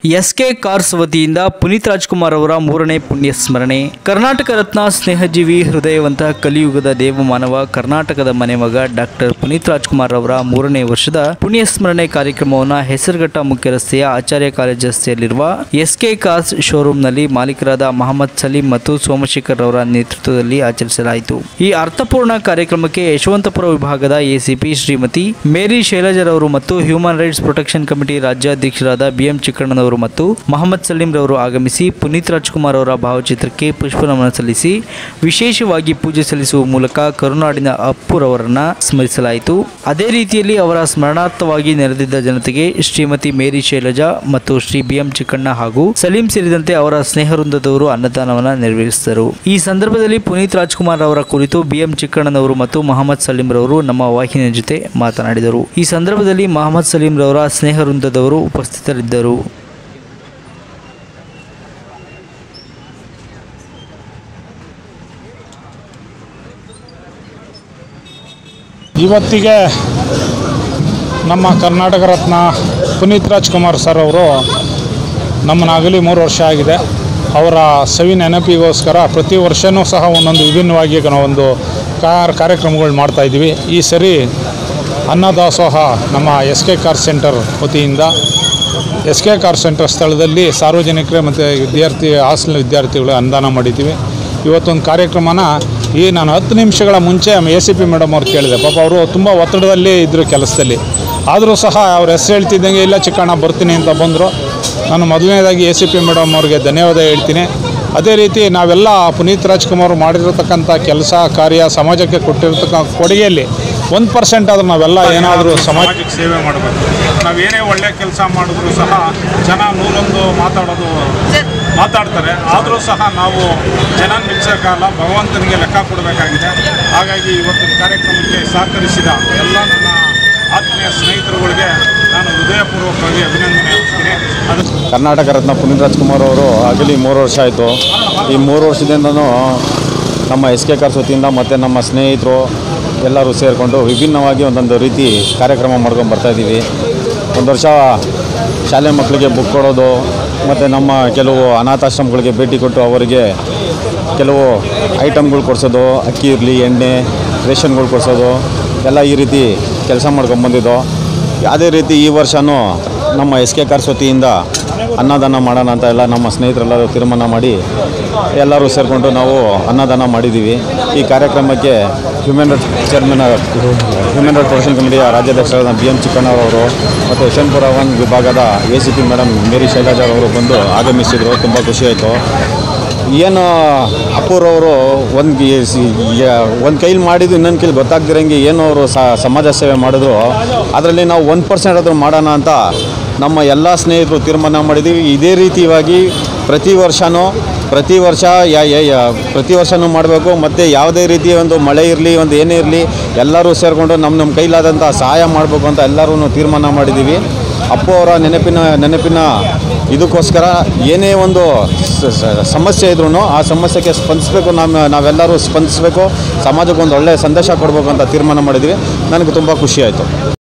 S K cars ವತಿಯಿಂದ ಪುನೀತ್ ರಾಜ್ಕುಮಾರ್ ಅವರ ಮೂರನೇ ಪುಣ್ಯ ಸ್ಮರಣೆ ಕರ್ನಾಟಕ ರತ್ನ ಸ್ನೇಹಜೀವಿ ಹೃದಯವಂತ ಕಲಿಯುಗದ ದೇವಮಾನವ ಕರ್ನಾಟಕದ ಮನೆಮಗ ಡಾಕ್ಟರ್ ಪುನೀತ್ ರಾಜ್ಕುಮಾರ್ ಅವರ ಮೂರನೇ ವರ್ಷದ ಪುಣ್ಯ ಸ್ಮರಣೆ ಕಾರ್ಯಕ್ರಮವನ್ನು ಹೆಸರುಘಟ್ಟ ಮುಖ್ಯ ರಸ್ತೆಯ ಆಚಾರ್ಯ ಕಾಲೇಜ್ ರಸ್ತೆಯಲ್ಲಿರುವ ಎಸ್ಕೆ ಕಾರ್ಸ್ ಶೋರೂಮ್ನಲ್ಲಿ ಮಾಲೀಕರಾದ ಮಹಮ್ಮದ್ ಸಲೀಂ ಮತ್ತು ಸೋಮಶೇಖರ್ ಅವರ ನೇತೃತ್ವದಲ್ಲಿ ಆಚರಿಸಲಾಯಿತು ಈ ಅರ್ಥಪೂರ್ಣ ಕಾರ್ಯಕ್ರಮಕ್ಕೆ ಯಶವಂತಪುರ ವಿಭಾಗದ ಎಸಿಪಿ ಶ್ರೀಮತಿ ಮೇರಿ ಶೈಲಜರವರು ಮತ್ತು ಹ್ಯೂಮನ್ ರೈಟ್ಸ್ ಪ್ರೊಟೆಕ್ಷನ್ ಕಮಿಟಿ ರಾಜ್ಯಾಧ್ಯಕ್ಷರಾದ ಬಿಎಂ ಚಿಕ್ಕಣ್ಣನವರು ಮತ್ತು ಮಹಮ್ಮದ್ ಸಲೀಂ ರವರು ಆಗಮಿಸಿ ಪುನೀತ್ ರಾಜ್ಕುಮಾರ್ ಅವರ ಭಾವಚಿತ್ರಕ್ಕೆ ಪುಷ್ಪನಮನ ಸಲ್ಲಿಸಿ ವಿಶೇಷವಾಗಿ ಪೂಜೆ ಸಲ್ಲಿಸುವ ಮೂಲಕ ಕರುನಾಡಿನ ಅಪ್ಪುರವರನ್ನ ಸ್ಮರಿಸಲಾಯಿತು ಅದೇ ರೀತಿಯಲ್ಲಿ ಅವರ ಸ್ಮರಣಾರ್ಥವಾಗಿ ನೆರೆದಿದ್ದ ಜನತೆಗೆ ಶ್ರೀಮತಿ ಮೇರಿ ಶೈಲಜಾ ಮತ್ತು ಶ್ರೀ ಬಿಎಂ ಚಿಕ್ಕಣ್ಣ ಹಾಗೂ ಸಲೀಂ ಸೇರಿದಂತೆ ಅವರ ಸ್ನೇಹ ವೃಂದದವರು ಅನ್ನದಾನವನ್ನ ನೆರವೇರಿಸಿದರು ಈ ಸಂದರ್ಭದಲ್ಲಿ ಪುನೀತ್ ರಾಜ್ಕುಮಾರ್ ಅವರ ಕುರಿತು ಬಿಎಂ ಚಿಕ್ಕಣ್ಣನವರು ಮತ್ತು ಮಹಮ್ಮದ್ ಸಲೀಂ ರವರು ನಮ್ಮ ವಾಹಿನಿಯ ಜೊತೆ ಮಾತನಾಡಿದರು ಈ ಸಂದರ್ಭದಲ್ಲಿ ಮಹಮ್ಮದ್ ಸಲೀಂ ರವರ ಸ್ನೇಹ ವೃಂದದವರು ಉಪಸ್ಥಿತರಿದ್ದರು ಇವತ್ತಿಗೆ ನಮ್ಮ ಕರ್ನಾಟಕ ರತ್ನ ಪುನೀತ್ ರಾಜ್ಕುಮಾರ್ ಸರ್ ಅವರು ನಮ್ಮನ್ನಾಗಲಿ ಮೂರು ವರ್ಷ ಆಗಿದೆ ಅವರ ಸವಿ ನೆನಪಿಗೋಸ್ಕರ ಪ್ರತಿ ವರ್ಷವೂ ಸಹ ಒಂದೊಂದು ವಿಭಿನ್ನವಾಗಿ ನಾವೊಂದು ಕಾರ್ ಕಾರ್ಯಕ್ರಮಗಳು ಮಾಡ್ತಾಯಿದ್ದೀವಿ ಈ ಸರಿ ಅನ್ನದಾಸೋಹ ನಮ್ಮ ಎಸ್ ಕೆ ಕಾರ್ ಸೆಂಟರ್ ವತಿಯಿಂದ ಎಸ್ ಕೆ ಕಾರ್ ಸೆಂಟರ್ ಸ್ಥಳದಲ್ಲಿ ಸಾರ್ವಜನಿಕರೇ ಮತ್ತು ವಿದ್ಯಾರ್ಥಿ ಹಾಸ್ಟೆಲ್ ವಿದ್ಯಾರ್ಥಿಗಳು ಅನುದಾನ ಮಾಡಿದ್ದೀವಿ ಇವತ್ತೊಂದು ಕಾರ್ಯಕ್ರಮನ ಈ ನಾನು ಹತ್ತು ನಿಮಿಷಗಳ ಮುಂಚೆ ಎ ಸಿ ಪಿ ಮೇಡಮ್ ಅವ್ರು ಕೇಳಿದೆ ಪಾಪ ಅವರು ತುಂಬ ಒತ್ತಡದಲ್ಲಿ ಇದ್ದರು ಕೆಲಸದಲ್ಲಿ ಆದರೂ ಸಹ ಅವ್ರ ಹೆಸರು ಹೇಳ್ತಿದ್ದಂಗೆ ಇಲ್ಲ ಚಿಕ್ಕಣ್ಣ ಬರ್ತೀನಿ ಅಂತ ಬಂದರು ನಾನು ಮೊದಲನೇದಾಗಿ ಎ ಸಿ ಪಿ ಮೇಡಮ್ ಅವ್ರಿಗೆ ಧನ್ಯವಾದ ಹೇಳ್ತೀನಿ ಅದೇ ರೀತಿ ನಾವೆಲ್ಲ ಪುನೀತ್ ರಾಜ್ಕುಮಾರ್ ಮಾಡಿರತಕ್ಕಂಥ ಕೆಲಸ ಕಾರ್ಯ ಸಮಾಜಕ್ಕೆ ಕೊಟ್ಟಿರತಕ್ಕಂಥ ಕೊಡುಗೆಯಲ್ಲಿ ಒಂದು ಪರ್ಸೆಂಟ್ ಆದರೂ ನಾವೆಲ್ಲ ಏನಾದರೂ ಸಮಾಜಕ್ಕೆ ಸೇವೆ ಮಾಡಬೇಕು ನಾವೇನೇ ಒಳ್ಳೆ ಕೆಲಸ ಮಾಡಿದ್ರು ಸಹ ಜನ ನೂರೊಂದು ಮಾತಾಡೋದು ಮಾತಾಡ್ತಾರೆ ಆದರೂ ಸಹ ನಾವು ಜನ ಮಿಂಚೋಕ್ಕಲ್ಲ ಭಗವಂತನಿಗೆ ಲೆಕ್ಕ ಕೊಡಬೇಕಾಗಿದೆ ಹಾಗಾಗಿ ಇವತ್ತಿನ ಕಾರ್ಯಕ್ರಮಕ್ಕೆ ಸಹಕರಿಸಿದ ಎಲ್ಲ ನನ್ನ ಆತ್ಮೀಯ ಸ್ನೇಹಿತರುಗಳಿಗೆ ನಾನು ಹೃದಯಪೂರ್ವಕವಾಗಿ ಅಭಿನಂದನೆ ಹೇಳ್ತೀನಿ ಅದು ಕರ್ನಾಟಕ ರತ್ನ ಪುನೀತ್ ರಾಜ್ಕುಮಾರ್ ಅವರು ಆಗಲಿ ಮೂರು ವರ್ಷ ಆಯಿತು ಈ ಮೂರು ವರ್ಷದಿಂದನೂ ನಮ್ಮ ಎಸ್ ಕೆ ಕಾರ್ಸ್ ವತಿಯಿಂದ ಮತ್ತು ನಮ್ಮ ಸ್ನೇಹಿತರು ಎಲ್ಲರೂ ಸೇರಿಕೊಂಡು ವಿಭಿನ್ನವಾಗಿ ಒಂದೊಂದು ರೀತಿ ಕಾರ್ಯಕ್ರಮ ಮಾಡ್ಕೊಂಡು ಬರ್ತಾಯಿದ್ದೀವಿ ಒಂದು ವರ್ಷ ಶಾಲೆ ಮಕ್ಕಳಿಗೆ ಬುಕ್ ಕೊಡೋದು ಮತ್ತು ನಮ್ಮ ಕೆಲವು ಅನಾಥಾಶ್ರಮಗಳಿಗೆ ಭೇಟಿ ಕೊಟ್ಟು ಅವರಿಗೆ ಕೆಲವು ಐಟಮ್ಗಳು ಕೊಡಿಸೋದು ಅಕ್ಕಿ ಇರಲಿ ಎಣ್ಣೆ ರೇಷನ್ಗಳು ಕೊಡಿಸೋದು ಎಲ್ಲ ಈ ರೀತಿ ಕೆಲಸ ಮಾಡ್ಕೊಂಬಂದಿದ್ದು ಅದೇ ರೀತಿ ಈ ವರ್ಷವೂ ನಮ್ಮ ಎಸ್ ಕೆ ಕಾರ್ಸ್ ವತಿಯಿಂದ ಅನ್ನದಾನ ಮಾಡೋಣ ಅಂತ ಎಲ್ಲ ನಮ್ಮ ಸ್ನೇಹಿತರೆಲ್ಲರೂ ತೀರ್ಮಾನ ಮಾಡಿ ಎಲ್ಲರೂ ಸೇರಿಕೊಂಡು ನಾವು ಅನ್ನದಾನ ಮಾಡಿದ್ದೀವಿ ಈ ಕಾರ್ಯಕ್ರಮಕ್ಕೆ human rights chairman human rights protection ಕಮಿಟಿಯ ರಾಜ್ಯಾಧ್ಯಕ್ಷರಾದ ಬಿ ಎಂ ಚಿಕ್ಕಣ್ಣರವರು ಮತ್ತು ಯಶವಂತಪುರ ಒನ್ ವಿಭಾಗದ A C P madam Mary ಶೈಲಜಾರವರು ಬಂದು ಆಗಮಿಸಿದರು ತುಂಬ ಖುಷಿಯಾಯಿತು ಏನು ಅಪ್ಪೂರವರು ಒಂದು ಒಂದು ಕೈಲಿ ಮಾಡಿದ್ದು ಇನ್ನೊಂದು ಕೈಲಿ ಗೊತ್ತಾಗ್ದಿರಂಗೆ ಏನು ಅವರು ಸಮಾಜ ಸೇವೆ ಮಾಡಿದ್ರು ಅದರಲ್ಲಿ ನಾವು ಒಂದು ಪರ್ಸೆಂಟ್ ಆದರೂ ಮಾಡೋಣ ಅಂತ ನಮ್ಮ ಎಲ್ಲ ಸ್ನೇಹಿತರು ತೀರ್ಮಾನ ಮಾಡಿದ್ದೀವಿ ಇದೇ ರೀತಿಯಾಗಿ ಪ್ರತಿ ವರ್ಷವೂ ಪ್ರತಿ ವರ್ಷ ಯಾ ಯಾ- ಯಾ- ಪ್ರತಿ ವರ್ಷವೂ ಮಾಡಬೇಕು ಮತ್ತು ಯಾವುದೇ ರೀತಿಯ ಒಂದು ಮಳೆ ಇರಲಿ ಒಂದು ಏನೇ ಇರಲಿ ಎಲ್ಲರೂ ಸೇರಿಕೊಂಡು ನಮ್ಮ ನಮ್ಮ ಕೈಲಾದಂಥ ಸಹಾಯ ಮಾಡಬೇಕು ಅಂತ ಎಲ್ಲರೂ ತೀರ್ಮಾನ ಮಾಡಿದ್ದೀವಿ ಅಪ್ಪು ಅವರ ನೆನಪಿನ ನೆನಪಿನ ಇದಕ್ಕೋಸ್ಕರ ಏನೇ ಒಂದು ಸ- ಸ- ಸಮಸ್ಯೆ ಇದ್ರೂ ಆ ಸಮಸ್ಯೆಗೆ ಸ್ಪಂದಿಸಬೇಕು ನಮ್ಮ ನಾವೆಲ್ಲರೂ ಸ್ಪಂದಿಸಬೇಕು ಸಮಾಜಕ್ಕೆ ಒಂದು ಒಳ್ಳೆಯ ಸಂದೇಶ ಕೊಡಬೇಕು ಅಂತ ತೀರ್ಮಾನ ಮಾಡಿದ್ದೀವಿ ನನಗೆ ತುಂಬ ಖುಷಿ ಆಯಿತು